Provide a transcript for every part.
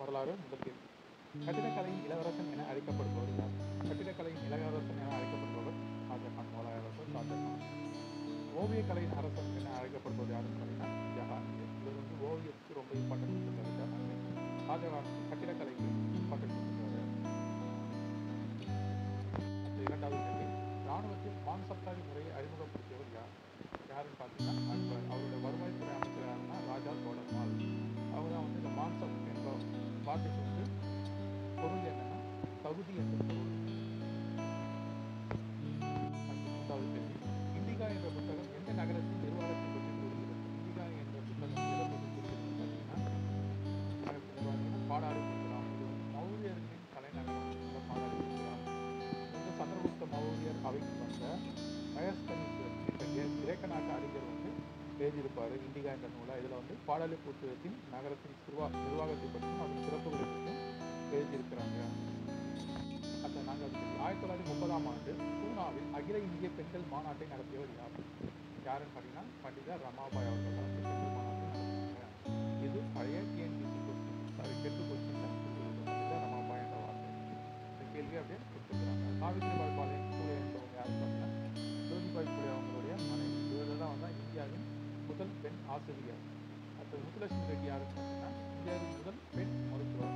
வரலாறு முதல் கேள்வி கட்டிடக்கலையின் இளவரசன் என அழைக்கப்படுபவர் யார் கட்டிடக்கலையின் இளவரசன் என அழைக்கப்படுபவர் ஷாஜஹான் முகலாய அரசர் ஷாஜஹான் ஓவியக்கலையின் அரசன் என அழைக்கப்படுபவர் யாருன்னு பார்த்தீங்கன்னா ஜஹாங்கீர் இவர் வந்து ஓவியத்துக்கு ரொம்ப இம்பார்ட்டன்ட் கொடுத்துருக்காரு ஜஹாங்கீர் ஷாஜஹான் கட்டிடக்கலைக்கு இம்பார்ட்டன்ட் கொடுத்துருக்காரு அடுத்து இரண்டாவது கேள்வி ராணுவத்தில் மான் சப்தாரி முறையை அறிமுகப்படுத்தியவர் யார் யாருன்னு பார்த்தீங்கன்னா அக்பர் அவருடைய வருவாய்த்துறை அமைச்சர் யாருன்னா ராஜா சோழர்மால் அவர் தான் வந்து இந்த மான்சப் என்ற வார்த்தைக்கு வந்து பொருள் என்னன்னா தகுதி என்ற பொருள் அடுத்து மூன்றாவது கேள்வி இண்டிகா என்ற புத்தகம் எந்த நகரத்தின் நிர்வாகத்தை பற்றி கூறுகிறது இண்டிகா என்ற புத்தகம் எதை பற்றி கூறுகிறது பார்த்தீங்கன்னா நகரத்தின் நிர்வாகம் பாடாறு புத்தகம் இது வந்து மௌரியர்களின் தலைநகரம் இந்த பாடாறு புத்தகம் வந்து சந்திரகுப்த மௌரியர் அவைக்கு வந்த மயஸ்கனீஸ்வர் என்ற கிரே- கிரேக்க நாட்டு அறிஞர் வந்து எழுதியிருப்பார் இண்டிகா என்ற நூலை இதில் வந்து பாடலிபுத்திரத்தின் நகரத்தின் நிர்வா நிர்வாகத்தை பற்றியும் அதன் சிறப்புகளை பற்றியும் எழுதியிருக்கிறாங்க அடுத்த நான்காவது கேள்வி ஆயிரத்தி தொள்ளாயிரத்தி முப்பதாம் ஆண்டு பூனாவில் அகில இந்திய பெண்கள் மாநாட்டை நடத்தியவர் யார் யாருன்னு பார்த்தீங்கன்னா பண்டிதர் ரமாபாய் அவர்கள் தான் இந்த பெண்கள் மாநாட்டை நடத்தினாங்க இது பழைய டிஎன்பிசி கொஸ்டின் சாரி கெட்டு கொஸ்டின்ல பண்டிதர் ரமாபாய் என்ற வார்த்தை இந்த கேள்வி அப்படியே கொடுத்துருக்காங்க சாவித்ரிபாய் பாலே பூலே என்பவங்க யாருன்னு பார்த்தீங்கன்னா ஜோதிபாய் பூலே அவங்களுடைய மனைவி இவர்கள் தான் வந்து இந்தியாவின் முதல் பெண் ஆசிரியர் அடுத்தது முத்துலட்சுமி ரெட்டி யாருன்னு பார்த்தீங்கன்னா இந்தியாவின் முதல் பெண் மருத்துவர்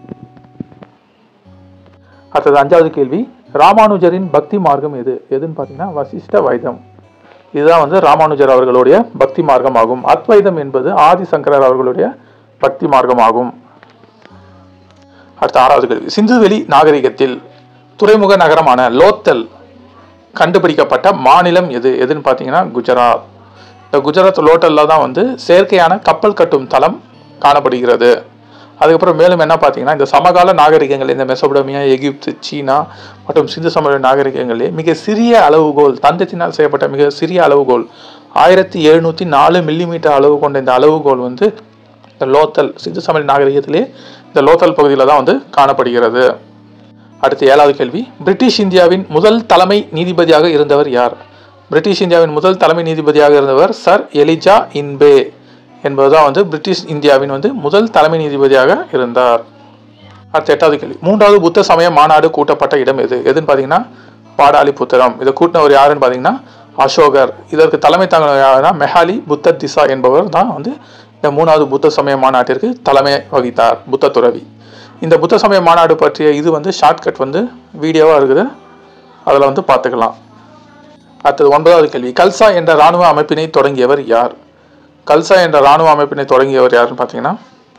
அடுத்தது அஞ்சாவது கேள்வி ராமானுஜரின் பக்தி மார்க்கம் எது எதுன்னு பார்த்தீங்கன்னா வசிஷ்ட வைதம் இதுதான் வந்து ராமானுஜர் அவர்களுடைய பக்தி மார்க்கம் ஆகும் அத்வைதம் என்பது ஆதிசங்கரர் அவர்களுடைய பக்தி மார்க்கம் ஆகும் அடுத்த ஆறாவது கேள்வி சிந்துவெளி நாகரிகத்தில் துறைமுக நகரமான லோத்தல் கண்டுபிடிக்கப்பட்ட மாநிலம் எது எதுன்னு பார்த்தீங்கன்னா குஜராத் இந்த குஜராத் லோட்டல்ல தான் வந்து செயற்கையான கப்பல் கட்டும் தளம் காணப்படுகிறது அதுக்கப்புறம் மேலும் என்ன பார்த்தீங்கன்னா இந்த சமகால நாகரிகங்கள் இந்த மெசோபடோமியா எகிப்து சீனா மற்றும் சிந்து சமவெளி நாகரிகங்களிலே மிக சிறிய அளவுகோல் தந்தத்தினால் செய்யப்பட்ட மிக சிறிய அளவுகோல் ஆயிரத்தி எழுநூற்றி நாலு மில்லிமீட்டர் அளவு கொண்ட இந்த அளவுகோல் வந்து இந்த லோத்தல் சிந்து சமவெளி நாகரிகத்திலே இந்த லோத்தல் பகுதியில் தான் வந்து காணப்படுகிறது அடுத்து ஏழாவது கேள்வி பிரிட்டிஷ் இந்தியாவின் முதல் தலைமை நீதிபதியாக இருந்தவர் யார் பிரிட்டிஷ் இந்தியாவின் முதல் தலைமை நீதிபதியாக இருந்தவர் சர் எலிஜா இன்பே என்பதுதான் வந்து பிரிட்டிஷ் இந்தியாவின் வந்து முதல் தலைமை நீதிபதியாக இருந்தார் அடுத்த எட்டாவது கேள்வி மூன்றாவது புத்த சமய மாநாடு கூட்டப்பட்ட இடம் எது எதுன்னு பார்த்தீங்கன்னா பாடாலிபுத்திரம் இதை கூட்டினவர் யாருன்னு பார்த்தீங்கன்னா அசோகர் இதற்கு தலைமை தாங்கினவர் யாருன்னா மெஹாலி புத்த திசா என்பவர் தான் வந்து இந்த மூணாவது புத்த சமய மாநாட்டிற்கு தலைமை வகித்தார் புத்த துறவி இந்த புத்த சமய மாநாடு பற்றிய இது வந்து ஷார்ட்கட் வந்து வீடியோவாக இருக்குது அதில் வந்து பார்த்துக்கலாம் அடுத்தது ஒன்பதாவது கேள்வி கல்சா என்ற இராணுவ அமைப்பினை தொடங்கியவர் யார் கல்சா என்ற இராணுவ அமைப்பினை தொடங்கியவர் யாருன்னு பார்த்தீங்கன்னா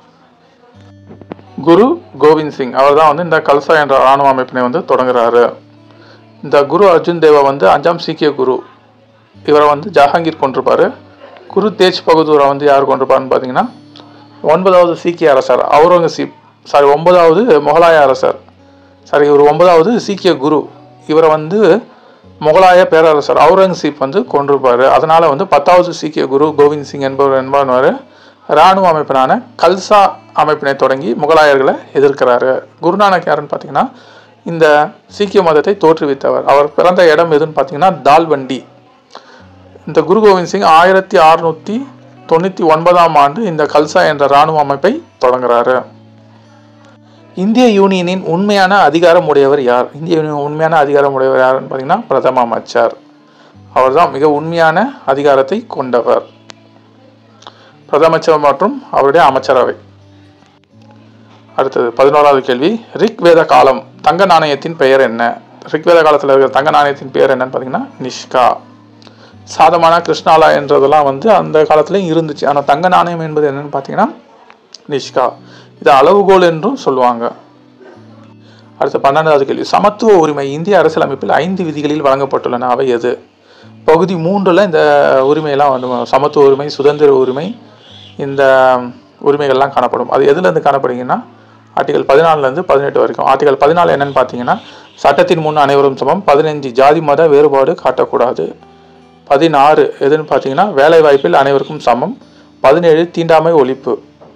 குரு கோவிந்த் சிங் அவர் தான் வந்து இந்த கல்சா என்ற இராணுவ அமைப்பினை வந்து தொடங்குறாரு இந்த குரு அர்ஜுன் தேவா வந்து அஞ்சாம் சீக்கிய குரு இவரை வந்து ஜஹாங்கீர் கொண்டிருப்பாரு குரு தேஜ் பகதூரை வந்து யார் கொண்டிருப்பாருன்னு பார்த்தீங்கன்னா ஒன்பதாவது சீக்கிய அரசர் அவுரங்கசீப் சாரி ஒன்பதாவது முகலாய அரசர் சாரி இவர் ஒன்பதாவது சீக்கிய குரு இவரை வந்து முகலாய பேரரசர் அவுரங்கசீப் வந்து கொண்டிருப்பார் அதனால வந்து பத்தாவது சீக்கிய குரு கோவிந்த் சிங் என்பவர் என்பவர் இராணுவ அமைப்பினான கல்சா அமைப்பினை தொடங்கி முகலாயர்களை எதிர்க்கிறாரு குருநானக் யாருன்னு பார்த்தீங்கன்னா இந்த சீக்கிய மதத்தை தோற்றுவித்தவர் அவர் பிறந்த இடம் எதுன்னு பார்த்தீங்கன்னா தால்வண்டி இந்த குரு கோவிந்த் சிங் ஆயிரத்தி அறுநூற்றி தொண்ணூற்றி ஒன்பதாம் ஆண்டு இந்த கல்சா என்ற இராணுவ அமைப்பை தொடங்குறாரு இந்திய யூனியனின் உண்மையான அதிகாரம் உடையவர் யார் இந்திய யூனியன் உண்மையான அதிகாரம் உடையவர் யாருன்னு பார்த்தீங்கன்னா பிரதம அமைச்சர் அவர்தான் மிக உண்மையான அதிகாரத்தை கொண்டவர் பிரதமச்சர் மற்றும் அவருடைய அமைச்சரவை அடுத்தது பதினோராவது கேள்வி ரிக் வேத காலம் தங்க நாணயத்தின் பெயர் என்ன ரிக் வேத காலத்தில் இருக்கிற தங்க நாணயத்தின் பெயர் என்னன்னு பார்த்தீங்கன்னா நிஷ்கா சாதமான கிருஷ்ணாலா என்றதெல்லாம் வந்து அந்த காலத்துலேயும் இருந்துச்சு ஆனால் தங்க நாணயம் என்பது என்னன்னு பார்த்தீங்கன்னா நிஷ்கா இது அளவுகோல் என்றும் சொல்லுவாங்க அடுத்த பன்னெண்டாவது கேள்வி சமத்துவ உரிமை இந்திய அரசியலமைப்பில் ஐந்து விதிகளில் வழங்கப்பட்டுள்ளன அவை எது பகுதி மூன்றில் இந்த உரிமையெல்லாம் வந்து சமத்துவ உரிமை சுதந்திர உரிமை இந்த உரிமைகள்லாம் காணப்படும் அது எதுலேருந்து காணப்படுங்கன்னா ஆர்டிகல் பதினாலுலேருந்து பதினெட்டு வரைக்கும் ஆர்டிகல் பதினாலு என்னன்னு பார்த்தீங்கன்னா சட்டத்தின் முன் அனைவரும் சமம் பதினஞ்சு ஜாதி மத வேறுபாடு காட்டக்கூடாது பதினாறு எதுன்னு பார்த்தீங்கன்னா வேலை வாய்ப்பில் அனைவருக்கும் சமம் பதினேழு தீண்டாமை ஒழிப்பு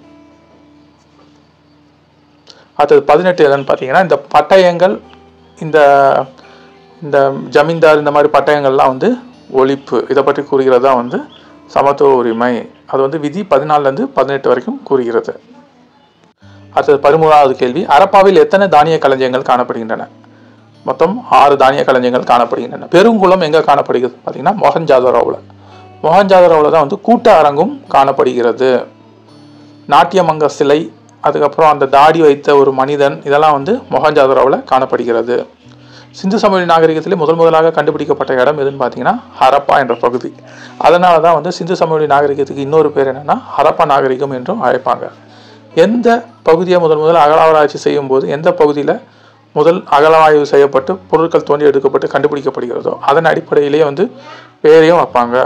அடுத்தது பதினெட்டு எதுன்னு பார்த்தீங்கன்னா இந்த பட்டயங்கள் இந்த இந்த ஜமீன்தார் இந்த மாதிரி பட்டயங்கள்லாம் வந்து ஒழிப்பு இதை பற்றி கூறுகிறது தான் வந்து சமத்துவ உரிமை அது வந்து விதி பதினாலுலேருந்து பதினெட்டு வரைக்கும் கூறுகிறது அடுத்தது பதிமூணாவது கேள்வி ஹரப்பாவில் எத்தனை தானிய களஞ்சியங்கள் காணப்படுகின்றன மொத்தம் ஆறு தானிய களஞ்சியங்கள் காணப்படுகின்றன பெருங்குளம் எங்கே காணப்படுகிறது பார்த்தீங்கன்னா மொஹஞ்சாதரோவில் மொஹஞ்சாதரோவில் தான் வந்து கூட்ட அரங்கும் காணப்படுகிறது நாட்டியமங்க சிலை அதுக்கப்புறம் அந்த தாடி வைத்த ஒரு மனிதன் இதெல்லாம் வந்து மொஹஞ்சாதரோவில் காணப்படுகிறது சிந்து சமவெளி நாகரிகத்திலே முதல் முதலாக கண்டுபிடிக்கப்பட்ட இடம் எதுன்னு பார்த்தீங்கன்னா ஹரப்பா என்ற பகுதி அதனால தான் வந்து சிந்து சமவெளி நாகரிகத்துக்கு இன்னொரு பேர் என்னன்னா ஹரப்பா நாகரிகம் என்றும் அழைப்பாங்க எந்த பகுதியை முதல் முதல் அகலாராய்ச்சி செய்யும் போது எந்த பகுதியில் முதல் அகலவாய்வு செய்யப்பட்டு பொருட்கள் தோண்டி எடுக்கப்பட்டு கண்டுபிடிக்கப்படுகிறதோ அதன் அடிப்படையிலேயே வந்து பேரையும் வைப்பாங்க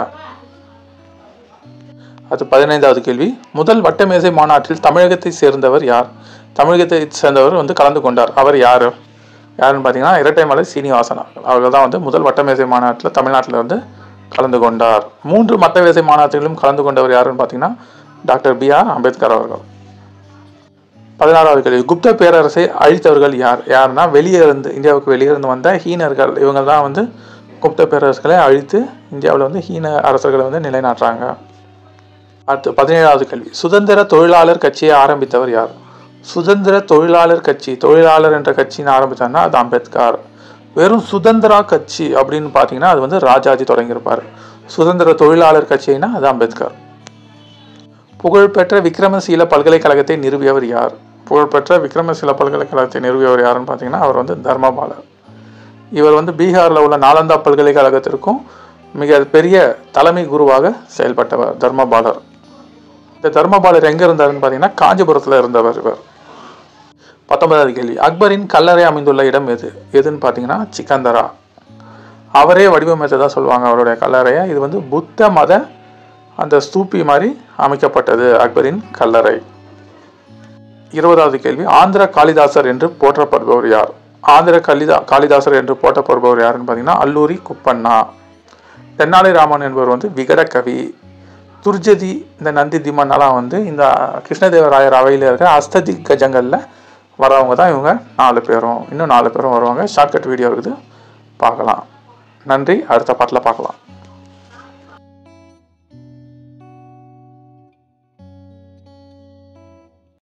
அது பதினைந்தாவது கேள்வி முதல் வட்டமேசை மாநாட்டில் தமிழகத்தை சேர்ந்தவர் யார் தமிழகத்தை சேர்ந்தவர் வந்து கலந்து கொண்டார் அவர் யார் யாருன்னு பார்த்தீங்கன்னா இரட்டைமலை சீனிவாசன் அவர்கள் அவர்கள் தான் வந்து முதல் வட்டமேசை மாநாட்டில் தமிழ்நாட்டில் வந்து கலந்து கொண்டார் மூன்று மத்தமேசை மாநாட்டிலும் கலந்து கொண்டவர் யாருன்னு பார்த்தீங்கன்னா டாக்டர் பி ஆர் அம்பேத்கர் அவர்கள் பதினாறாவது கேள்வி குப்த பேரரசை அழித்தவர்கள் யார் யாருன்னா வெளியே இருந்து இந்தியாவுக்கு வெளியே இருந்து வந்த ஹீனர்கள் இவங்க தான் வந்து குப்த பேரரசுகளை அழித்து இந்தியாவில் வந்து ஹீன அரசர்களை வந்து நிலைநாட்டுறாங்க அடுத்து பதினேழாவது கேள்வி சுதந்திர தொழிலாளர் கட்சியை ஆரம்பித்தவர் யார் சுதந்திர தொழிலாளர் கட்சி தொழிலாளர் என்ற கட்சின்னு ஆரம்பித்தாருன்னா அது அம்பேத்கர் வெறும் சுதந்திரா கட்சி அப்படின்னு பார்த்தீங்கன்னா அது வந்து ராஜாஜி தொடங்கியிருப்பார் சுதந்திர தொழிலாளர் கட்சினா அது அம்பேத்கர் புகழ்பெற்ற விக்ரமசீல பல்கலைக்கழகத்தை நிறுவியவர் யார் புகழ்பெற்ற விக்ரமசீல பல்கலைக்கழகத்தை நிறுவியவர் யாருன்னு பார்த்தீங்கன்னா அவர் வந்து தர்மபாலர் இவர் வந்து பீகாரில் உள்ள நாலந்தா பல்கலைக்கழகத்திற்கும் மிக பெரிய தலைமை குருவாக செயல்பட்டவர் தர்மபாலர் இந்த தர்மபாலர் எங்கே இருந்தாருன்னு பார்த்தீங்கன்னா காஞ்சிபுரத்தில் இருந்தவர் இவர் பத்தொன்பதாவது கேள்வி அக்பரின் கல்லறை அமைந்துள்ள இடம் எது எதுன்னு பார்த்தீங்கன்னா சிக்கந்தரா அவரே வடிவமைத்ததா சொல்லுவாங்க அவருடைய கல்லறையை இது வந்து புத்த மத அந்த ஸ்தூபி மாதிரி அமைக்கப்பட்டது அக்பரின் கல்லறை இருபதாவது கேள்வி ஆந்திர காளிதாசர் என்று போற்றப்படுபவர் யார் ஆந்திர கலிதா காளிதாசர் என்று போற்றப்படுபவர் யாருன்னு பார்த்தீங்கன்னா அல்லூரி குப்பண்ணா தென்னாலி ராமன் என்பவர் வந்து விகட கவி துர்ஜதி இந்த நந்தி திம்மன்னெல்லாம் வந்து இந்த கிருஷ்ணதேவராயர் அவையில் இருக்க அஸ்ததி கஜங்களில் வரவங்க தான் இவங்க நாலு பேரும் இன்னும் நாலு பேரும் வருவாங்க ஷார்ட்கட் வீடியோ இருக்குது பார்க்கலாம் நன்றி அடுத்த பாட்டில் பார்க்கலாம்